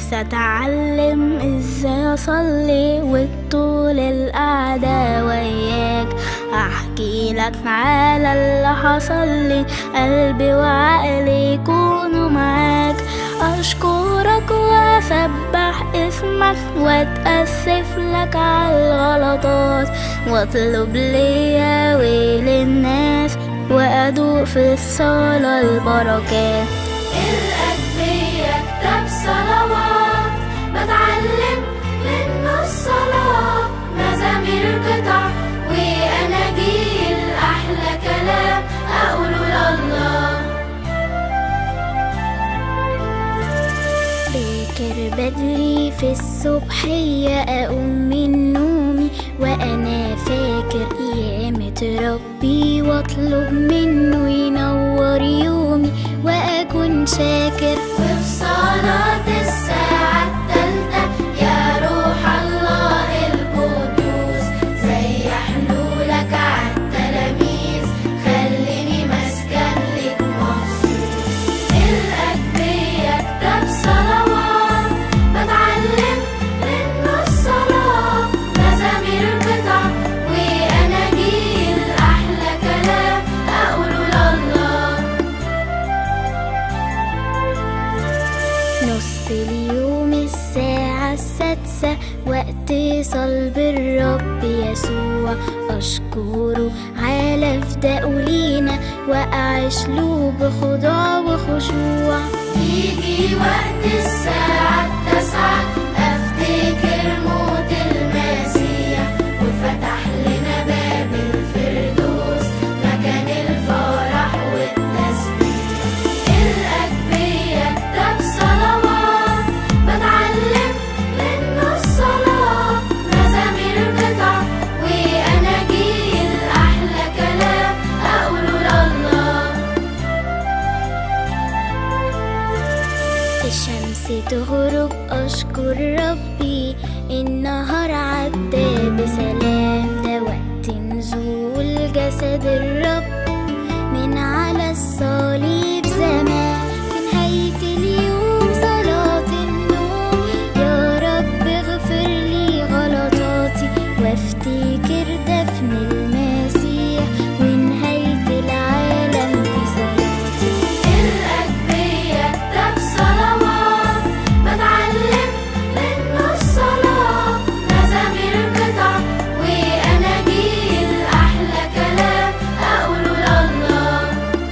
نفسي اتعلم ازاي اصلي وطول القعدة وياك احكي لك على اللي حصل لي قلبي وعقلي يكونوا معاك اشكرك واسبح اسمك واتاسف لك على الغلطات واطلب ليا وللناس وادوق في الصلاة البركات الأدبية كتاب صلوات بتعلم منه الصلاة مزامير قطع وأناجيل أحلى كلام أقوله لله باكر بدري في الصبحية أقوم من نومي وأنا فاكر قيامة ربي وأطلب منه ينور يومي وأكون شاكر وفي صلاة الساعة التالتة يا روح الله القدوس زي حلولك عالتلاميذ خليني مسكن لك مخصوص الأدبية كتاب صلوات بتعلم منه الصلاة مزامير قطع وأناجيل أحلى كلام أقوله لله نص اليوم الساعة السادسة وقت صلب الرب يسوع أشكره على فداءه لينا وأعيش له بخضوع وخشوع يجي وقت الساعة التاسعة أفتكر موت المسيح وفتح لنا باب الفردوس مكان الفرح والتسبيح الأدبية كتاب صلوات بتعلم منه الصلاة مزامير قطع وأناجيل أحلى كلام أقوله لله الشمس تغرب أشكر ربي النهار عدى بسلام ده وقت نزول جسد الرب من على الصليب زمان في نهاية اليوم صلاة النوم يا رب اغفر لي غلطاتي وافتكر دفن المسيح ونهاية العالم في صلاتي الأدبية كتاب صلوات بتعلم منه الصلاة مزامير قطع وأناجيل أحلى كلام أقوله لله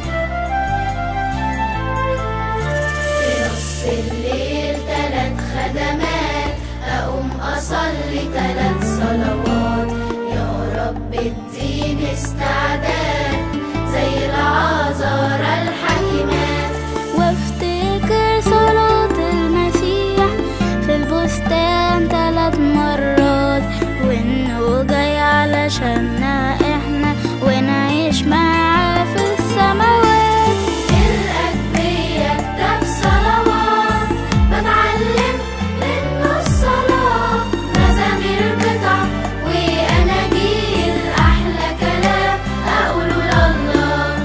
في نص الليل تلات خدمات أقوم أصلي تلات صلوات يا رب اديني استعداد زي العذارى الحكيمات وافتكر صلاة المسيح في البستان ثلاث مرات وانه جاي علشاننا احنا ونعيش معاه في السماوات الأدبية كتاب صلوات بتعلم منه الصلاة مزامير قطع وأناجيل أحلى كلام أقوله لله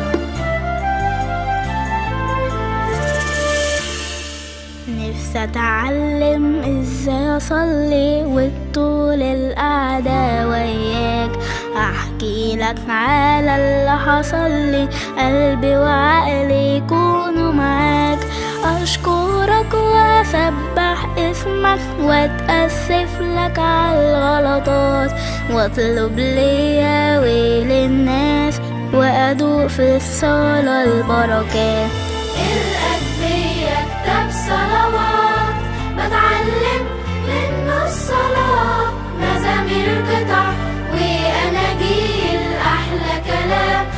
نفسي اتعلم ازاي اصلي وطول القعدة وياك احكي لك على اللي حصل لي قلبي وعقلي يكونوا معاك اشكرك واسبح اسمك واتاسف لك على الغلطات واطلب ليا وللناس وادوق في الصلاة البركات الأدبية كتاب صلوات بتعلم منه الصلاة مزامير قطع وأناجيل أحلى كلام